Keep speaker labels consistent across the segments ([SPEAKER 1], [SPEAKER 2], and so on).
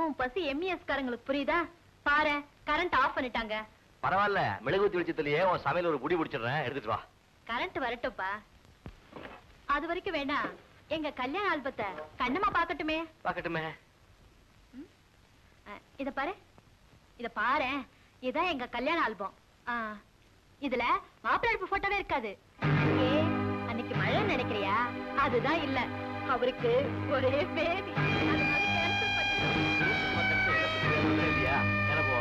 [SPEAKER 1] உன் பசி எம்இஎஸ் காரங்களுக்கு புரியுதா பாரு கரண்ட் ஆஃப் பண்ணிட்டாங்க
[SPEAKER 2] பரவாயில்ல மெழுகுவத்தி வெளிச்சத்திலேயே உன் சமையல் ஒரு புடி பிடிச்சிடுறேன் எடுத்துட்டு வா
[SPEAKER 1] கரண்ட் வரட்டும்ப்பா அது வரைக்கும் வேணாம் எங்க கல்யாண ஆல்பத்தை கண்ணம்மா பாக்கட்டுமே
[SPEAKER 2] பாக்கட்டுமே
[SPEAKER 1] அஹ், இத பாரு இத பாரு இதான் எங்க கல்யாண ஆல்பம் ஆ, இதுல மாப்பிள்ளை போட்டோவே இருக்காது ஏ அன்னைக்கு மழை நினைக்கிறியா அதுதான் இல்ல அவருக்கு ஒரே பேபி அதனால cancel பண்ணிட்டோம்.
[SPEAKER 2] இல்லையா எனக்கு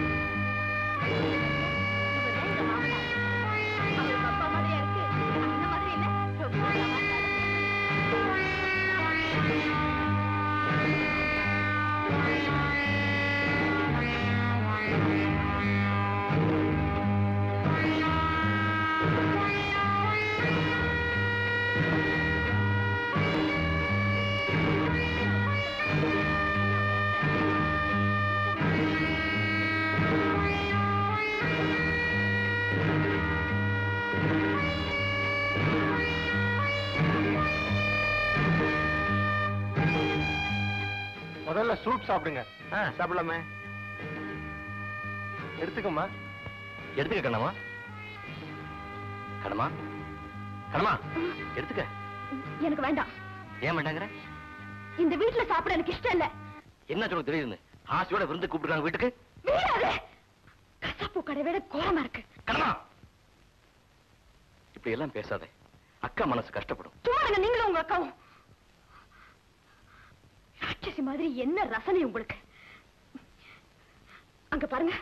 [SPEAKER 1] இவர்தான் எங்க மாமனார். அவருக்கு அப்பா மாதிரியா இருக்கு அந்த மாதிரி இல்ல ரொம்ப பிரமாதமா
[SPEAKER 3] முதல்ல சூப் சாப்பிடுங்க
[SPEAKER 2] ஆ சாப்பிடலாமே
[SPEAKER 3] எடுத்துக்கம்மா
[SPEAKER 2] எடுத்துக்க கண்ணம்மா கண்ணம்மா கண்ணம்மா எடுத்துக்க
[SPEAKER 1] எனக்கு வேண்டாம்
[SPEAKER 2] ஏன் மாட்டாங்கிற
[SPEAKER 1] இந்த வீட்டுல சாப்பிட எனக்கு இஷ்டம் இல்ல
[SPEAKER 2] என்ன சொல்ல தெரியுது ஆசையோட விருந்து கூப்பிட்டுருக்காங்க வீட்டுக்கு
[SPEAKER 1] வீடாது கசாப்பு கடை விட கோரமா இருக்கு
[SPEAKER 2] கண்ணம்மா இப்படி எல்லாம் பேசாதே அக்கா மனசு கஷ்டப்படும்
[SPEAKER 1] சும்மா இருங்க நீங்களும் உங்க அக்காவும் ராட்சசி மாதிரி என்ன ரசனை உங்களுக்கு அங்க பாருங்க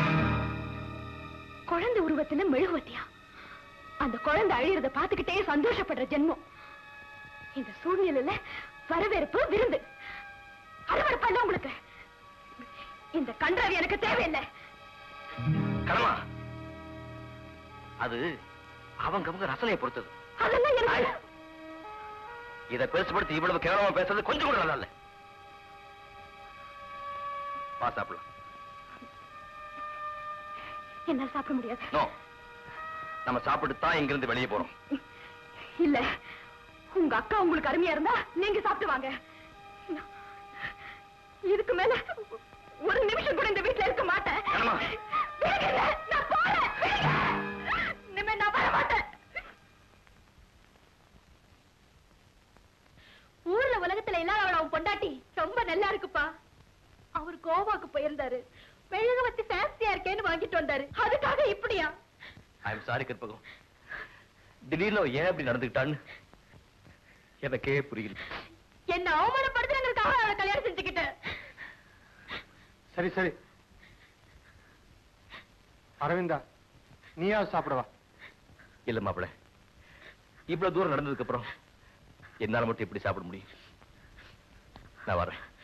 [SPEAKER 1] குழந்தை உருவத்துல மெழுகுவத்தியா அந்த குழந்தை அழியறத பாத்துக்கிட்டே சந்தோஷப்படுற ஜென்மம் இந்த சூழ்நிலையில வரவேற்பு விருந்து அறுவறுப்பா இல்ல உங்களுக்கு இந்த கன்றாவி எனக்கு தேவையில்லை
[SPEAKER 2] கண்ணம்மா அது அவங்க அவங்க ரசனையை பொறுத்தது
[SPEAKER 1] அதெல்லாம் எனக்கு
[SPEAKER 2] ஐ! இத பெருசுபடுத்தி இவ்வளவு கேவலமா பேசுறது கொஞ்சம் கூட நல்லா இல்ல வா சாப்பிடலாம்
[SPEAKER 1] என்னால சாப்பிட முடியாது
[SPEAKER 2] நோ நம்ம சாப்பிட்டு தான் இங்கிருந்து வெளியே போறோம்
[SPEAKER 1] இல்ல உங்க அக்கா உங்களுக்கு அருமையா இருந்தா நீங்க சாப்பிட்டு வாங்க இதுக்கு மேல ஒரு நிமிஷம் கூட இந்த வீட்டுல இருக்க மாட்டேன்
[SPEAKER 2] என்னம்மா?
[SPEAKER 1] விடுங்க, நான் போறேன் விடுங்க. இனிமே நான் வர மாட்டேன் ஊர்ல உலகத்துல இல்லாதவள அவன் பொண்டாட்டி ரொம்ப நல்லா இருக்குப்பா அவர் கோவாக்கு போயிருந்தாரு மெழுகுவத்தி ஃபேன்சியா இருக்கேன்னு வாங்கிட்டு வந்தாரு அதுக்காக இப்படியா
[SPEAKER 2] ஐ எம் சாரி கற்பகம் திடீர்னு அவ ஏன் இப்படி நடந்துக்கிட்டான்னு எனக்கே புரியல
[SPEAKER 1] என்ன அவமானப்படுத்துறதுக்காக அவளை கல்யாணம் செஞ்சுக்கிட்டேன்
[SPEAKER 3] சரி சரி அரவிந்தா நீயா சாப்பிடவா
[SPEAKER 2] இல்ல மாப்பிள இவ்வளவு தூரம் நடந்ததுக்கு அப்புறம் என்னால மட்டும் எப்படி சாப்பிட முடியும் நான் வரேன்